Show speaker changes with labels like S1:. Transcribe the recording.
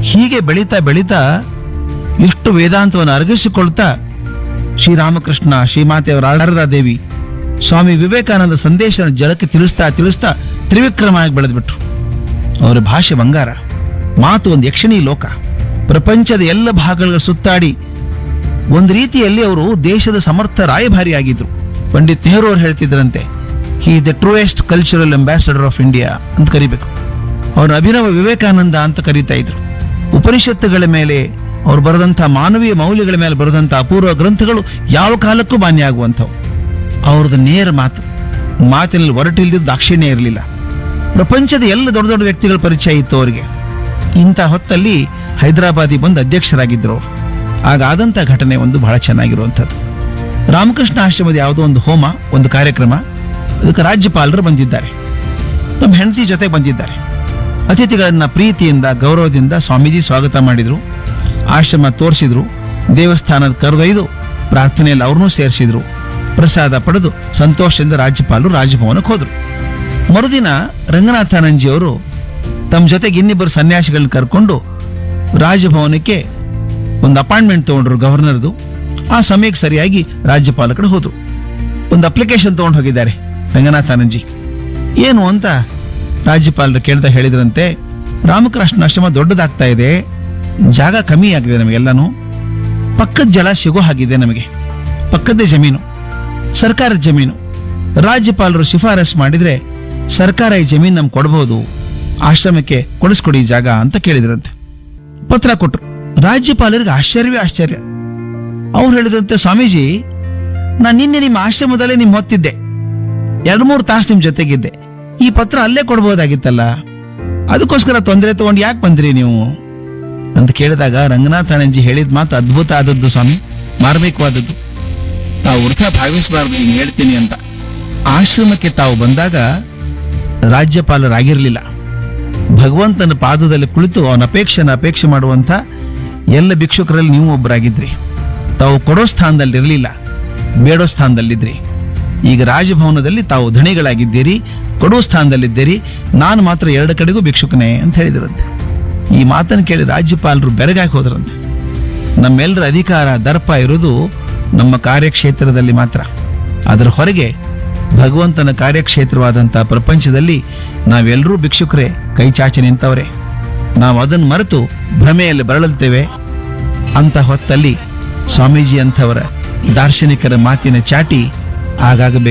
S1: ಹೀಗೆ ಬೆಳೀತಾ ಬೆಳೀತಾ ಎಷ್ಟು ವೇದಾಂತವನ್ನು ಅರಗಿಸಿಕೊಳ್ತಾ ಶ್ರೀರಾಮಕೃಷ್ಣ ಶ್ರೀಮಾತೆಯವರ ಶಾರದಾ ದೇವಿ ಸ್ವಾಮಿ ವಿವೇಕಾನಂದ ಸಂದೇಶ ಜಗಕ್ಕೆ ತಿಳಿಸ್ತಾ ತಿಳಿಸ್ತಾ ತ್ರಿವಿಕ್ರಮಾಗಿ ಬೆಳೆದ್ಬಿಟ್ರು ಅವರ ಭಾಷೆ ಬಂಗಾರ ಮಾತು ಒಂದು ಯಕ್ಷಿಣಿ ಲೋಕ ಪ್ರಪಂಚದ ಎಲ್ಲ ಭಾಗಗಳ ಸುತ್ತಾಡಿ ಒಂದು ರೀತಿಯಲ್ಲಿ ಅವರು ದೇಶದ ಸಮರ್ಥ ರಾಯಭಾರಿಯಾಗಿದ್ರು ಪಂಡಿತ್ ನೆಹರು ಅವರು ಹೇಳ್ತಿದ್ರಂತೆ he the truest cultural ambassador of India ಅಂತ ಕರಿಬೇಕು ಅವರ ಅಭಿನವ ವಿವೇಕಾನಂದ ಅಂತ ಕರೀತಾ ಇದ್ರು ಉಪನಿಷತ್ತುಗಳ ಮೇಲೆ ಅವ್ರು ಬರೆದಂಥ ಮಾನವೀಯ ಮೌಲ್ಯಗಳ ಮೇಲೆ ಬರೆದಂಥ ಅಪೂರ್ವ ಗ್ರಂಥಗಳು ಯಾವ ಕಾಲಕ್ಕೂ ಮಾನ್ಯ ಆಗುವಂಥವು ಅವ್ರದ್ದು ನೇರ ಮಾತು ಮಾತಿನಲ್ಲಿ ಹೊರಟಿಲ್ದಿದ್ದು ದಾಕ್ಷಿಣ್ಯ ಇರಲಿಲ್ಲ ಪ್ರಪಂಚದ ಎಲ್ಲ ದೊಡ್ಡ ದೊಡ್ಡ ವ್ಯಕ್ತಿಗಳ ಪರಿಚಯ ಇತ್ತು ಅವರಿಗೆ ಇಂಥ ಹೊತ್ತಲ್ಲಿ ಹೈದರಾಬಾದಿಗೆ ಬಂದು ಅಧ್ಯಕ್ಷರಾಗಿದ್ದರು ಅವರು ಆಗ ಆದಂಥ ಘಟನೆ ಒಂದು ಬಹಳ ಚೆನ್ನಾಗಿರುವಂಥದ್ದು ರಾಮಕೃಷ್ಣ ಆಶ್ರಮದ ಯಾವುದೋ ಒಂದು ಹೋಮ ಒಂದು ಕಾರ್ಯಕ್ರಮ ಅದಕ್ಕೆ ರಾಜ್ಯಪಾಲರು ಬಂದಿದ್ದಾರೆ ನಮ್ಮ ಹೆಂಡತಿ ಜೊತೆ ಬಂದಿದ್ದಾರೆ ಅತಿಥಿಗಳನ್ನ ಪ್ರೀತಿಯಿಂದ ಗೌರವದಿಂದ ಸ್ವಾಮೀಜಿ ಸ್ವಾಗತ ಮಾಡಿದ್ರು ಆಶ್ರಮ ತೋರಿಸಿದ್ರು ದೇವಸ್ಥಾನದ ಕರೆದೊಯ್ದು ಪ್ರಾರ್ಥನೆಯಲ್ಲಿ ಅವ್ರನ್ನೂ ಸೇರಿಸಿದ್ರು ಪ್ರಸಾದ ಪಡೆದು ಸಂತೋಷದಿಂದ ರಾಜ್ಯಪಾಲರು ರಾಜಭವನಕ್ಕೆ ಹೋದ್ರು ಮರುದಿನ ರಂಗನಾಥಾನಂಜಿಯವರು ತಮ್ಮ ಜೊತೆಗೆ ಇನ್ನಿಬ್ಬರು ಸನ್ಯಾಸಿಗಳನ್ನ ಕರ್ಕೊಂಡು ರಾಜಭವನಕ್ಕೆ ಒಂದು ಅಪಾಯಿಂಟ್ಮೆಂಟ್ ತಗೊಂಡ್ರು ಗವರ್ನರ್ದು ಆ ಸಮಯಕ್ಕೆ ಸರಿಯಾಗಿ ರಾಜ್ಯಪಾಲ ಕಡೆ ಹೋದ್ರು ಒಂದು ಅಪ್ಲಿಕೇಶನ್ ತಗೊಂಡು ಹೋಗಿದ್ದಾರೆ ರಂಗನಾಥಾನಂಜಿ ಏನು ಅಂತ ರಾಜ್ಯಪಾಲರು ಕೇಳ್ತಾ ಹೇಳಿದ್ರಂತೆ ರಾಮಕೃಷ್ಣ ಆಶ್ರಮ ದೊಡ್ಡದಾಗ್ತಾ ಇದೆ ಜಾಗ ಕಮ್ಮಿ ಆಗಿದೆ ನಮಗೆಲ್ಲನೂ ಪಕ್ಕದ ಜಲ ಸಿಗೋ ಹಾಗಿದೆ ನಮಗೆ ಪಕ್ಕದ ಜಮೀನು ಸರ್ಕಾರದ ಜಮೀನು ರಾಜ್ಯಪಾಲರು ಶಿಫಾರಸ್ ಮಾಡಿದ್ರೆ ಸರ್ಕಾರ ಈ ಜಮೀನು ನಮ್ಗೆ ಕೊಡಬಹುದು ಆಶ್ರಮಕ್ಕೆ ಕೊಡಿಸ್ಕೊಡಿ ಈ ಜಾಗ ಅಂತ ಕೇಳಿದ್ರಂತೆ ಪತ್ರ ಕೊಟ್ರು ರಾಜ್ಯಪಾಲರಿಗೆ ಆಶ್ಚರ್ಯವೇ ಆಶ್ಚರ್ಯ ಅವ್ರು ಹೇಳಿದಂತೆ ಸ್ವಾಮೀಜಿ ನಾನು ನಿನ್ನೆ ನಿಮ್ಮ ಆಶ್ರಮದಲ್ಲೇ ನಿಮ್ ಹೊತ್ತಿದ್ದೆ ಎರಡು ಮೂರು ತಾಸು ನಿಮ್ ಜೊತೆಗಿದ್ದೆ ಈ ಪತ್ರ ಅಲ್ಲೇ ಕೊಡ್ಬೋದಾಗಿತ್ತಲ್ಲ ಅದಕ್ಕೋಸ್ಕರ ತೊಂದರೆ ತಗೊಂಡು ಯಾಕೆ ಬಂದ್ರಿ ನೀವು ಅಂತ ಕೇಳಿದಾಗ ರಂಗನಾಥಾನಂಜಿ ಹೇಳಿದ ಮಾತು ಅದ್ಭುತ ಆದದ್ದು ಸ್ವಾಮಿ ಮಾರ್ಮಿಕವಾದದ್ದು ತಾವು ವೃಥ ಭಾವಿಸಬಾರ್ದು ಹಿಂಗೆ ಹೇಳ್ತೀನಿ ಅಂತ ಆಶ್ರಮಕ್ಕೆ ತಾವು ಬಂದಾಗ ರಾಜ್ಯಪಾಲರಾಗಿರ್ಲಿಲ್ಲ ಭಗವಂತನ ಪಾದದಲ್ಲಿ ಕುಳಿತು ಅವನ ಅಪೇಕ್ಷೆನ ಅಪೇಕ್ಷೆ ಮಾಡುವಂಥ ಎಲ್ಲ ಭಿಕ್ಷುಕರಲ್ಲಿ ನೀವು ಒಬ್ಬರಾಗಿದ್ರಿ ತಾವು ಕೊಡೋ ಸ್ಥಾನದಲ್ಲಿ ಇರಲಿಲ್ಲ ಬೇಡೋ ಸ್ಥಾನದಲ್ಲಿದ್ರಿ ಈಗ ರಾಜಭವನದಲ್ಲಿ ತಾವು ಧಣಿಗಳಾಗಿದ್ದೀರಿ ಕೊಡೋ ಸ್ಥಾನದಲ್ಲಿದ್ದೀರಿ ನಾನು ಮಾತ್ರ ಎರಡು ಕಡೆಗೂ ಭಿಕ್ಷುಕನೇ ಅಂತ ಹೇಳಿದ್ರಂತೆ ಈ ಮಾತನ್ನು ಕೇಳಿ ರಾಜ್ಯಪಾಲರು ಬೆರಗಾಗಿ ಹೋದ್ರಂತೆ ನಮ್ಮೆಲ್ಲರ ಅಧಿಕಾರ ದರ್ಪ ಇರೋದು ನಮ್ಮ ಕಾರ್ಯಕ್ಷೇತ್ರದಲ್ಲಿ ಮಾತ್ರ ಅದರ ಹೊರಗೆ ಭಗವಂತನ ಕಾರ್ಯಕ್ಷೇತ್ರವಾದಂಥ ಪ್ರಪಂಚದಲ್ಲಿ ನಾವೆಲ್ಲರೂ ಭಿಕ್ಷುಕರೇ ಕೈ ಚಾಚಿ ನಿಂತವರೇ ನಾವು ಅದನ್ನು ಮರೆತು ಭ್ರಮೆಯಲ್ಲಿ ಬರಳುತ್ತೇವೆ ಅಂತ ಹೊತ್ತಲ್ಲಿ ಸ್ವಾಮೀಜಿ ಅಂಥವರ ದಾರ್ಶನಿಕರ ಮಾತಿನ ಚಾಟಿ ಆಗಾಗ